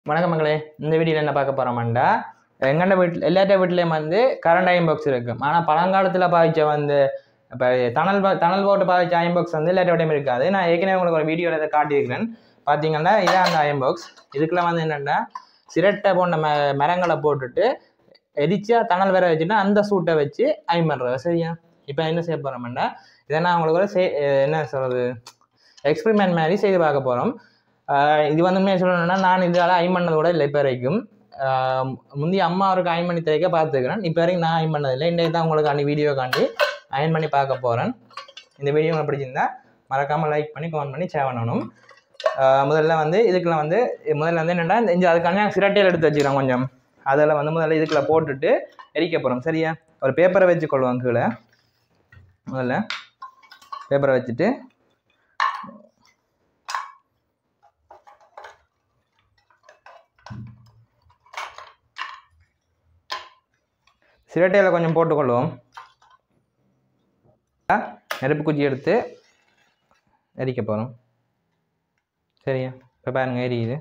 வணக்கம் மக்களே இந்த வீடியோவில் என்ன பார்க்க போகிறோம்டா எங்கண்ட வீட்டில் எல்லாத்த வீட்லேயும் வந்து கரண்ட் அயன் பாக்ஸ் இருக்கும் ஆனால் பழங்காலத்தில் பாவிச்ச வந்து இப்போ தணல் பா- தணல் போட்டு பாவிச்ச அயன் பாக்ஸ் வந்து எல்லாத்த வீட்டையும் இருக்காது நான் ஏற்கனவே உங்களுக்கு ஒரு வீடியோவில் இதை காட்டியிருக்கிறேன் பார்த்தீங்கன்னா இதான் அந்த அயன் பாக்ஸ் இதுக்குள்ள வந்து என்னென்னா சிரட்டை போன்ற ம மரங்களை போட்டுட்டு எரிச்சா தணல் வேற வச்சுட்டு அந்த சூட்டை வச்சு அயன் பண்ணுறது சரியா இப்போ என்ன செய்ய போகிறோம்னா இதை நான் உங்களுக்கு ஒரு சே என்ன சொல்கிறது எக்ஸ்பெரிமெண்ட் மாதிரி செய்து பார்க்க போகிறோம் இது வந்து உண்மையாக சொல்லணும்னா நான் இதால் ஐம் பண்ணது கூட இல்லை இப்போ வரைக்கும் ஆஹ் முந்தைய அம்மா அவருக்கு அயன் பண்ணி தைக்க பார்த்துக்கிறேன் இப்போ வரைக்கும் நான் அயன் பண்ணதில்லை இன்றைக்கு தான் உங்களுக்கு அன்னி வீடியோ காண்டி அயன் பண்ணி பார்க்க போகிறேன் இந்த வீடியோ உங்களுக்கு பிடிச்சிருந்தா மறக்காமல் லைக் பண்ணி கமெண்ட் பண்ணி ஷேர் பண்ணணும் ஆஹ் முதல்ல வந்து இதுக்குள்ள வந்து முதல்ல வந்து என்னென்னா இந்த அதுக்கான சிரட்டையில் எடுத்து வச்சுக்கிறோம் கொஞ்சம் அதில் வந்து முதல்ல இதுக்குள்ள போட்டுட்டு எரிக்க போகிறோம் சரியா ஒரு பேப்பரை வச்சுக்கொள்வோம் கீழே முதல்ல பேப்பரை வச்சுட்டு சிரட்டையில் கொஞ்சம் போட்டுக்கொள்வோம் நெருப்பு குச்சி எடுத்து எரிக்க போகிறோம் சரியா இப்போ பாருங்க எரியுது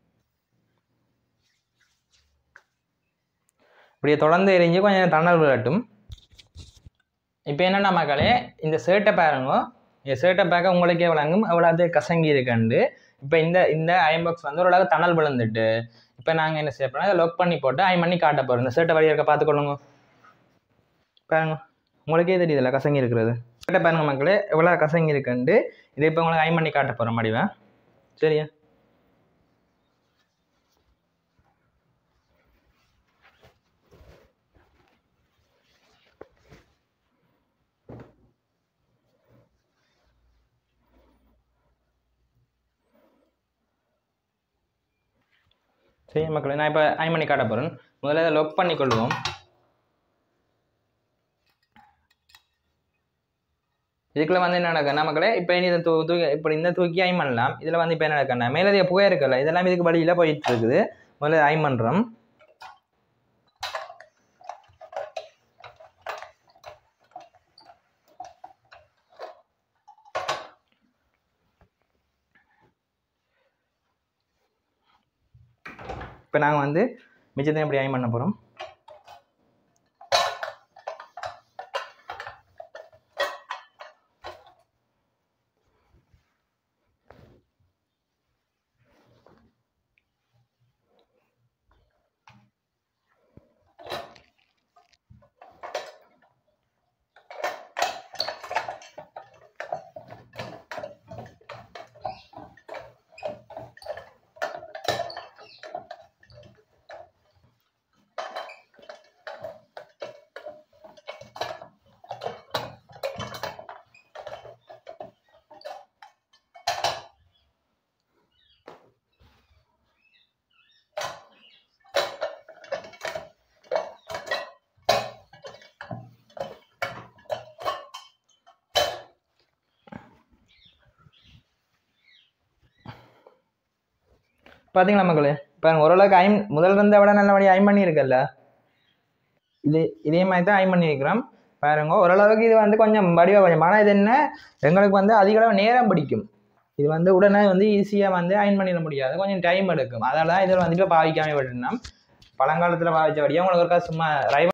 இப்படியே தொடர்ந்து எரிஞ்சு கொஞ்சம் தணல் விழட்டும் இப்போ என்னென்ன மக்களே இந்த ஷர்ட்டை பாருங்க இந்த ஷர்ட்டை பார்க்க உங்களுக்கே விளங்கும் அவ்வளோது கசங்கி இருக்கண்டு இப்போ இந்த இந்த அயன் பாக்ஸ் வந்து ஓரளவு தணல் விழுந்துட்டு இப்போ நாங்கள் என்ன செய்ய போறோம் இதை லொக் பண்ணி போட்டு அயன் பண்ணி காட்ட போகிறோம் இந்த ஷர்ட்டை வழியாக இருக்க பார்த்துக்கொள்ளுங்க பாருங்க உங்களுக்கே தெரியுதுல்ல கசங்கி இருக்கிறது ஷர்ட்டை பாருங்க மக்களே எவ்வளோ கசங்கி இருக்குண்டு இதை இப்போ உங்களுக்கு அயன் பண்ணி காட்ட போகிறோம் மடிவா சரியா சரி மக்களே நான் இப்போ அயன் பண்ணி காட்ட போகிறேன் முதல்ல இதை லொக் பண்ணி கொள்வோம் இதுக்குள்ள வந்து என்ன நடக்குன்னா மக்களே இப்போ இனி இதை தூ தூக்கி இப்படி இந்த தூக்கி அயன் பண்ணலாம் இதில் வந்து இப்போ என்ன நடக்குன்னா மேலதிக புகை இருக்குல்ல இதெல்லாம் இதுக்கு வழியில் போயிட்டு இருக்குது முதல்ல அயன் பண்ணுறோம் இப்போ நாங்கள் வந்து மிச்சத்தை எப்படி அயன் பண்ண போகிறோம் பார்த்தீங்களா மக்களே பாருங்க ஓரளவுக்கு ஐம் முதல் இருந்த விட நல்லபடியாக ஐம் பண்ணியிருக்கல்ல இது இதே மாதிரி தான் ஐம் பண்ணியிருக்கிறோம் பாருங்க ஓரளவுக்கு இது வந்து கொஞ்சம் வடிவா கொஞ்சம் ஆனால் இது என்ன எங்களுக்கு வந்து அதிக அளவு நேரம் பிடிக்கும் இது வந்து உடனே வந்து ஈஸியாக வந்து அயன் பண்ணிட முடியாது கொஞ்சம் டைம் எடுக்கும் அதனால தான் இதில் வந்து இப்போ பாவிக்காமல் விட்டுனோம் பழங்காலத்தில் பாவிச்சபடியாக உங்களுக்கு ஒருக்கா சும்மா ரைவ